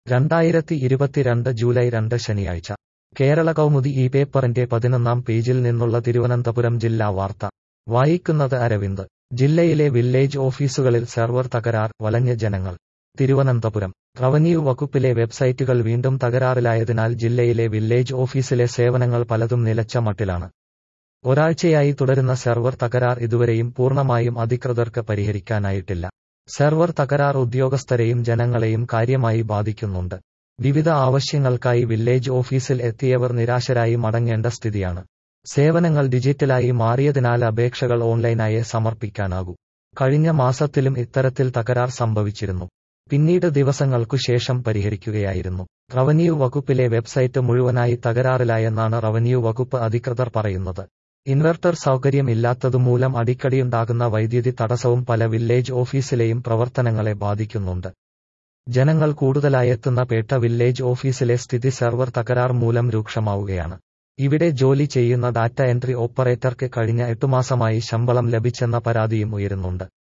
രണ്ടായിരത്തി ഇരുപത്തിരണ്ട് ജൂലൈ രണ്ട് ശനിയാഴ്ച കേരള കൗമുദി ഈ പേപ്പറിന്റെ പതിനൊന്നാം പേജിൽ നിന്നുള്ള തിരുവനന്തപുരം ജില്ലാ വാർത്ത വായിക്കുന്നത് അരവിന്ദ് ജില്ലയിലെ വില്ലേജ് ഓഫീസുകളിൽ സെർവർ തകരാർ വലഞ്ഞ ജനങ്ങൾ തിരുവനന്തപുരം റവന്യൂ വകുപ്പിലെ വെബ്സൈറ്റുകൾ വീണ്ടും തകരാറിലായതിനാൽ ജില്ലയിലെ വില്ലേജ് ഓഫീസിലെ സേവനങ്ങൾ പലതും നിലച്ച മട്ടിലാണ് ഒരാഴ്ചയായി തുടരുന്ന സെർവർ തകരാർ ഇതുവരെയും പൂർണ്ണമായും അധികൃതർക്ക് പരിഹരിക്കാനായിട്ടില്ല സെർവർ തകരാർ ഉദ്യോഗസ്ഥരെയും ജനങ്ങളെയും കാര്യമായി ബാധിക്കുന്നുണ്ട് വിവിധ ആവശ്യങ്ങൾക്കായി വില്ലേജ് ഓഫീസിൽ എത്തിയവർ നിരാശരായി മടങ്ങേണ്ട സ്ഥിതിയാണ് സേവനങ്ങൾ ഡിജിറ്റലായി മാറിയതിനാൽ അപേക്ഷകൾ ഓൺലൈനായേ സമർപ്പിക്കാനാകൂ കഴിഞ്ഞ മാസത്തിലും ഇത്തരത്തിൽ തകരാർ സംഭവിച്ചിരുന്നു പിന്നീട് ദിവസങ്ങൾക്കു ശേഷം പരിഹരിക്കുകയായിരുന്നു റവന്യൂ വകുപ്പിലെ വെബ്സൈറ്റ് മുഴുവനായി തകരാറിലായെന്നാണ് റവന്യൂ വകുപ്പ് അധികൃതർ പറയുന്നത് ഇൻവെർട്ടർ സൗകര്യം ഇല്ലാത്തതുമൂലം അടിക്കടിയുണ്ടാകുന്ന വൈദ്യുതി തടസ്സവും പല വില്ലേജ് ഓഫീസിലെയും പ്രവർത്തനങ്ങളെ ബാധിക്കുന്നുണ്ട് ജനങ്ങൾ കൂടുതലായെത്തുന്ന പേട്ട വില്ലേജ് ഓഫീസിലെ സ്ഥിതി സെർവർ തകരാർ മൂലം രൂക്ഷമാവുകയാണ് ഇവിടെ ജോലി ചെയ്യുന്ന ഡാറ്റ എൻട്രി ഓപ്പറേറ്റർക്ക് കഴിഞ്ഞ എട്ടുമാസമായി ശമ്പളം ലഭിച്ചെന്ന പരാതിയും ഉയരുന്നുണ്ട്